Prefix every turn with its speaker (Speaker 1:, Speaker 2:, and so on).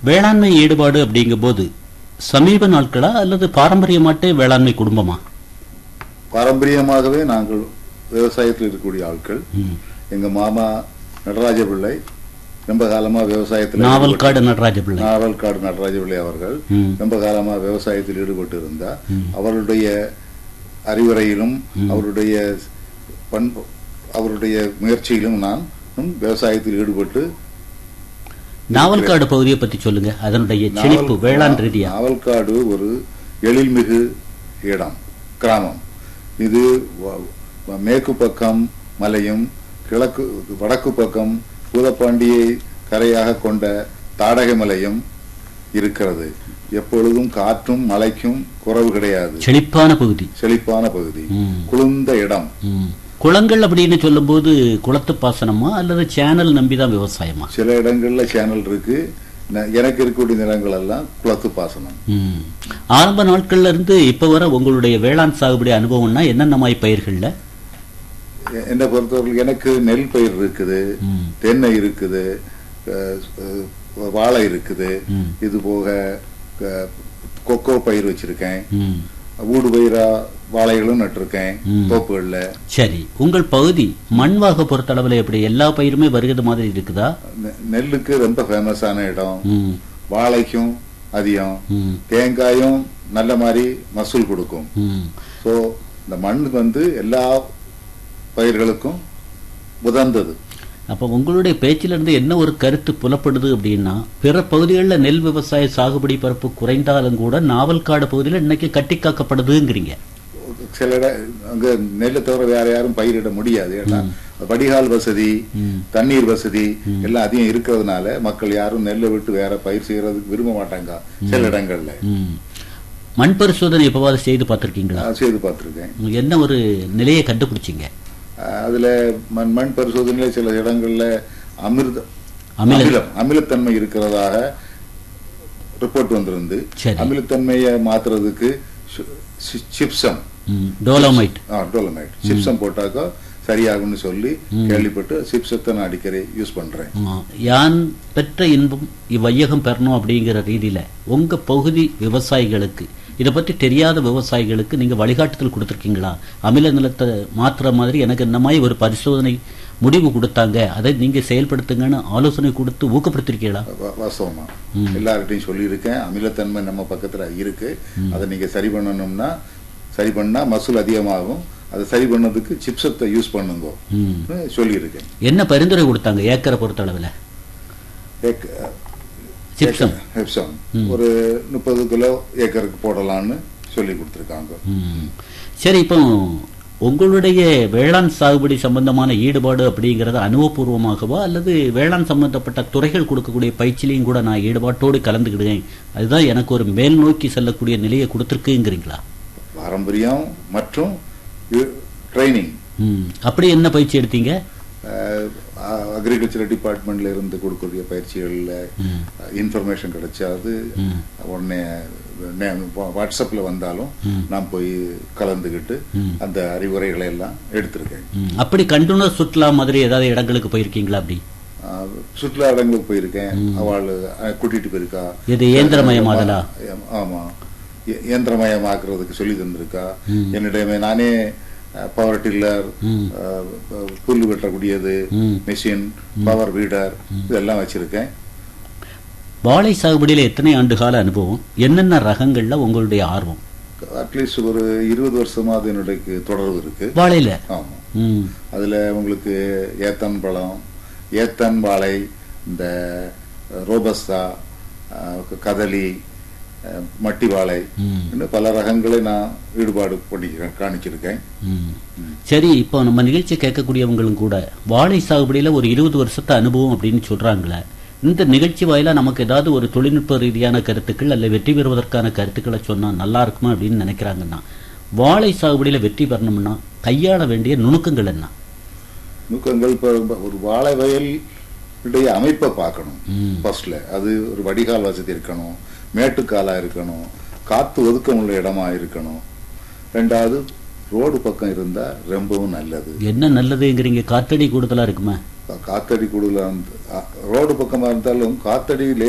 Speaker 1: வேளாண்மை ஈடுபாடு அப்படிங்கும்போது சமீப நாட்களா அல்லது பாரம்பரியமாட்டே வேளாண்மை குடும்பமா
Speaker 2: பாரம்பரியமாகவே நாங்கள் விவசாயத்தில் இருக்கக்கூடிய ஆட்கள்
Speaker 1: ம்.
Speaker 2: எங்க மாமா நடராஜ பிள்ளை ரொம்ப காலமா விவசாயத்தில்
Speaker 1: நாவல்காடு நடராஜ பிள்ளை
Speaker 2: நாவல்காடு நடராஜ பிள்ளை அவர்கள்
Speaker 1: ம்.
Speaker 2: ரொம்ப காலமா விவசாயத்தில் ஈடுபட்டு இருந்தார் அவருடைய அறிவுரையிலும் அவருடைய பண்பு அவருடைய முயற்சியிலும் நான் விவசாயத்தில் ஈடுபட்டு
Speaker 1: நாவல்காடு பகுதியை பத்தி சொல்லுங்க அதனுடைய செழிப்பு
Speaker 2: நாவல்-
Speaker 1: வேளாண் ரீதியா
Speaker 2: நாவல்காடு ஒரு எழில்மிகு இடம் கிராமம் இது வ- வ- மேற்கு பக்கம் மலையும் கிழக்கு வடக்கு பக்கம் பூதப்பாண்டியை கரையாக கொண்ட தாடகை மலையும் இருக்கிறது எப்பொழுதும் காற்றும் மழைக்கும் குறவு கிடையாது
Speaker 1: செழிப்பான பகுதி
Speaker 2: செழிப்பான பகுதி
Speaker 1: ம்.
Speaker 2: குளிர்ந்த இடம்
Speaker 1: ம். குளங்கள் அப்படின்னு சொல்லும்போது குளத்து பாசனமா அல்லது சேனல் நம்பிதான் விவசாயமா
Speaker 2: சில இடங்கள்ல சேனல் இருக்கு ந- எனக்கு இருக்கக்கூடிய நிலங்கள் எல்லாம் குளத்து பாசனம்
Speaker 1: ம். ஆரம்ப நாட்கள்ல இருந்து இப்ப வர உங்களுடைய வேளாண் சாகுபடி அனுபவம்னா என்னென்ன மாதிரி பயிர்கள்ல
Speaker 2: எ- என்னை பொறுத்தவரை எனக்கு நெல் பயிர் இருக்குது
Speaker 1: ம்.
Speaker 2: தென்னை இருக்குது அஹ், அஹ், வாழை இருக்குது
Speaker 1: ம்.
Speaker 2: இது போக அஹ், கொக்கோ பயிர் வச்சிருக்கேன்
Speaker 1: ம்.
Speaker 2: ஊடு பயிரா வாழைகளும் நட்டிருக்கேன்
Speaker 1: ம்.
Speaker 2: தோப்புகள்ல
Speaker 1: சரி உங்கள் பகுதி மண்வாக பொறுத்தளவுல எப்படி எல்லா பயிருமே வருகிறது மாதிரி இருக்குதா
Speaker 2: நெ- நெல்லுக்கு ரொம்ப ஃபேமஸான இடம்
Speaker 1: ம்.
Speaker 2: வாழைக்கும் அதிகம்
Speaker 1: ம்.
Speaker 2: தேங்காயும் நல்ல மாதிரி மசூல் கொடுக்கும்
Speaker 1: ம்.
Speaker 2: ஸோ இந்த மண் வந்து எல்லா பயிர்களுக்கும் உதர்ந்தது
Speaker 1: அப்ப உங்களுடைய பேச்சில இருந்து என்ன ஒரு கருத்து புலப்படுது அப்படின்னா பிற பகுதிகளில் நெல் விவசாய சாகுபடி பரப்பு குறைந்தாலும் கூட நாவல்காடு பகுதியில் இன்னைக்கு கட்டி காக்கப்படுதுங்கிறீங்க
Speaker 2: சில இட அங்க நெல்லை தவிர வேற யாரும் பயிரிட முடியாது ஏன்னா வடிகால் வசதி
Speaker 1: ம்.
Speaker 2: தண்ணீர் வசதி எல்லாம் அதிகம் இருக்கிறதுனால மக்கள் யாரும் நெல்லை விட்டு வேற பயிர் செய்யறதுக்கு விரும்ப மாட்டாங்க சில இடங்கள்ல
Speaker 1: ம். மண் பரிசோதனை எப்பவாவது செய்து பார்த்திருக்கீங்களா
Speaker 2: நான் செய்து பார்த்திருக்கேன்
Speaker 1: என்ன ஒரு நிலையை கண்டுபிடிச்சீங்க
Speaker 2: அஹ் அதுல மண் மண் பரிசோதனையில சில இடங்கள்ல அமிர்த
Speaker 1: அமில-
Speaker 2: அமிலம் அமிலத்தன்மை இருக்கிறதாக ரிப்போர்ட் வந்திருந்து
Speaker 1: சரி.
Speaker 2: அமிலத்தன்மையை மாத்துறதுக்கு சிப்சம்
Speaker 1: ம். டோலோமைட்
Speaker 2: டோலமைட் சிப்சம் போட்டாக்கா சரியாகும்னு சொல்லி கேள்விப்பட்டு சிப்சத்தை நான் அடிக்கடி யூஸ் பண்றேன்
Speaker 1: ஆ, யான் பெற்ற இன்பம் இவ்வையகம் பெறணும் அப்படிங்கிற ரீதியில உங்க பகுதி விவசாயிகளுக்கு இதை பத்தி தெரியாத விவசாயிகளுக்கு நீங்க வழிகாட்டுதல் கொடுத்துருக்கீங்களா அமில நிலத்தை மாத்துற மாதிரி எனக்கு இந்த மாதிரி ஒரு பரிசோதனை முடிவு கொடுத்தாங்க அதை நீங்க செயல்படுத்துங்கன்னு ஆலோசனை கொடுத்து ஊக்கப்படுத்திருக்கீங்களா
Speaker 2: வா- வாஸ்தவமா எல்லார்கிட்டையும் சொல்லியிருக்கேன் அமிலத்தன்மை நம்ம பக்கத்துல இருக்கு அதை நீங்க சரி பண்ணணும்னா சரி பண்ணா மசூல் அதிகமாகும் அதை சரி பண்ணதுக்கு சிப்சத்தை யூஸ் பண்ணுங்க
Speaker 1: ம்.
Speaker 2: சொல்லியிருக்கேன்
Speaker 1: என்ன பரிந்துரை கொடுத்தாங்க ஏக்கரை பொறுத்தளவுல
Speaker 2: ஏக்-
Speaker 1: சிப்சம்
Speaker 2: ஹெப்சம் ஒரு முப்பது கிலோ ஏக்கருக்கு போடலாம்னு சொல்லி கொடுத்துருக்காங்க
Speaker 1: ம். சரி இப்போ உங்களுடைய வேளாண் சாகுபடி சம்பந்தமான ஈடுபாடு அப்படிங்கறது அனுபவபூர்வமாகவா அல்லது வேளாண் சம்பந்தப்பட்ட துறைகள் கொடுக்கக்கூடிய பயிற்சியிலையும் கூட நான் ஈடுபாட்டோடு கலந்துக்கிடுவேன் அதுதான் எனக்கு ஒரு மேல் நோக்கி செல்லக்கூடிய நிலையை கொடுத்துருக்குங்கிறீங்களா
Speaker 2: பாரம்பரியம் மற்றும் ட்ரைனிங்
Speaker 1: ம். அப்படி என்ன பயிற்சி எடுத்தீங்க
Speaker 2: அக்ரிகல்ச்சர் டிபார்ட்மெண்ட்ல இருந்து கொடுக்கக்கூடிய பயிற்சிகள்ல இன்ஃபர்மேஷன் கிடைச்சாது
Speaker 1: ம்.
Speaker 2: உடனே நே- வா- வாட்ஸ்அப்ல வந்தாலும் நான் போய் கலந்துக்கிட்டு அந்த அறிவுரைகளை எல்லாம் எடுத்திருக்கேன்
Speaker 1: ம். அப்படி கண்டுணர் சுற்றுலா மாதிரி ஏதாவது இடங்களுக்கு போயிருக்கீங்களா அப்படி
Speaker 2: ஆஹ் சுற்றுலா இடங்களுக்கு போயிருக்கேன் அவள் அஹ், கூட்டிட்டு போயிருக்கா
Speaker 1: இது இயந்திரமயமாதலா?
Speaker 2: ஆமா, ஆமா இய- இயந்திரமயமாக்குறதுக்கு சொல்லி தந்திருக்கா என்னிடமே நானே பவர் டில்லர் புல் வெட்டக்கூடியது
Speaker 1: ம்.
Speaker 2: மிஷின் பவர் வீடர் இதெல்லாம் வச்சிருக்கேன்
Speaker 1: வாழை சாகுபடியில எத்தனை ஆண்டு கால அனுபவம் என்னென்ன ரகங்கள்ல உங்களுடைய ஆர்வம்
Speaker 2: அட்லீஸ்ட் ஒரு இருபது வருஷமா அது என்னுடைய தொடர்பு இருக்கு
Speaker 1: வாழையில
Speaker 2: ஆமா
Speaker 1: ம்
Speaker 2: அதுல உங்களுக்கு ஏத்தன் பழம் ஏத்தன் வாழை இந்த ரோபஸ்தா அஹ், கதலி அஹ், மட்டி வாழை
Speaker 1: ம்.
Speaker 2: இன்னும் பல ரகங்களை நான் ஈடுபாடு பண்ணி காணிச்சிருக்கேன்
Speaker 1: ம். சரி இப்போ நம்ம நிகழ்ச்சி கேட்கக்கூடியவங்களும் கூட வாழை சாகுபடியில ஒரு இருபது வருஷத்து அனுபவம் அப்படின்னு சொல்றாங்களே இந்த நிகழ்ச்சி வாயிலா நமக்கு ஏதாவது ஒரு தொழில்நுட்ப ரீதியான கருத்துக்கள் அல்ல வெற்றி பெறுவதற்கான கருத்துக்களை சொன்னா நல்லா இருக்குமா அப்படின்னு நினைக்கிறாங்கன்னா வாழை சாகுபடியில வெற்றி பெறணும்னா கையாள வேண்டிய நுணுக்கங்கள் என்ன
Speaker 2: நுக்கங்கள் இப்ப ஒரு வாழை வயல் உடைய அமைப்பை பார்க்கணும்
Speaker 1: ம்.
Speaker 2: ஃபர்ஸ்ட்ல அது ஒரு வடிகால் வசதி இருக்கணும் மேட்டுக்காலா இருக்கணும் காத்து ஒதுக்கம் உள்ள இடமா இருக்கணும் ரெண்டாவது ரோடு பக்கம் இருந்தா ரொம்பவும் நல்லது
Speaker 1: என்ன நல்லதுங்கிறீங்க காத்தடி கூடுதலா இருக்குமா
Speaker 2: காத்தடி கூடுதலா ரோடு பக்கமா இருந்தாலும் காத்தடி